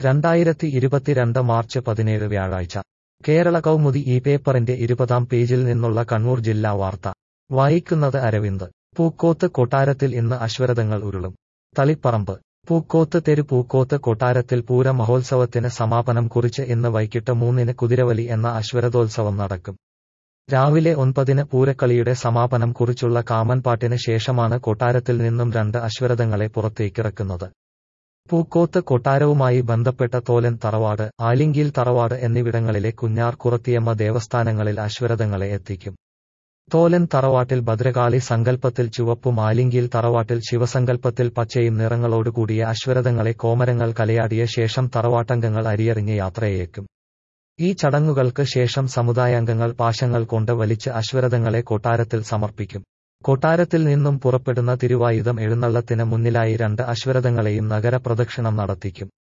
രണ്ടായിരത്തി ഇരുപത്തിരണ്ട് മാർച്ച് പതിനേഴ് വ്യാഴാഴ്ച കേരള കൗമുദി ഈ പേപ്പറിന്റെ ഇരുപതാം പേജിൽ നിന്നുള്ള കണ്ണൂർ ജില്ലാ വാർത്ത വായിക്കുന്നത് അരവിന്ദ് പൂക്കോത്ത് കൊട്ടാരത്തിൽ ഇന്ന് അശ്വരഥങ്ങൾ ഉരുളും തളിപ്പറമ്പ് പൂക്കോത്ത് തെരു പൂക്കോത്ത് കൊട്ടാരത്തിൽ പൂര മഹോത്സവത്തിന് സമാപനം കുറിച്ച് ഇന്ന് വൈകിട്ട് മൂന്നിന് കുതിരവലി എന്ന അശ്വരഥോത്സവം നടക്കും രാവിലെ ഒൻപതിന് പൂരക്കളിയുടെ സമാപനം കുറിച്ചുള്ള കാമൻപാട്ടിന് ശേഷമാണ് കൊട്ടാരത്തിൽ നിന്നും രണ്ട് അശ്വരഥങ്ങളെ പുറത്തേക്കിറക്കുന്നത് പൂക്കോത്ത് കൊട്ടാരവുമായി ബന്ധപ്പെട്ട തോലൻ തറവാട് ആലിങ്കിൽ തറവാട് എന്നിവിടങ്ങളിലെ കുഞ്ഞാർ കുറത്തിയമ്മ ദേവസ്ഥാനങ്ങളിൽ അശ്വരഥങ്ങളെ എത്തിക്കും തോലൻ തറവാട്ടിൽ ഭദ്രകാളി സങ്കല്പത്തിൽ ചുവപ്പും ആലിങ്കിൽ തറവാട്ടിൽ ശിവസങ്കല്പത്തിൽ പച്ചയും നിറങ്ങളോടുകൂടിയ അശ്വരഥങ്ങളെ കോമരങ്ങൾ കലയാടിയ ശേഷം തറവാട്ടംഗങ്ങൾ അരിയറിഞ്ഞ് യാത്രയേക്കും ഈ ചടങ്ങുകൾക്ക് ശേഷം സമുദായാംഗങ്ങൾ പാശങ്ങൾ കൊണ്ട് വലിച്ച് അശ്വരഥങ്ങളെ കൊട്ടാരത്തിൽ സമർപ്പിക്കും കൊട്ടാരത്തിൽ നിന്നും പുറപ്പെടുന്ന തിരുവായുധം എഴുന്നള്ളത്തിന് മുന്നിലായി രണ്ട് അശ്വരഥങ്ങളെയും നഗരപ്രദക്ഷിണം നടത്തിക്കും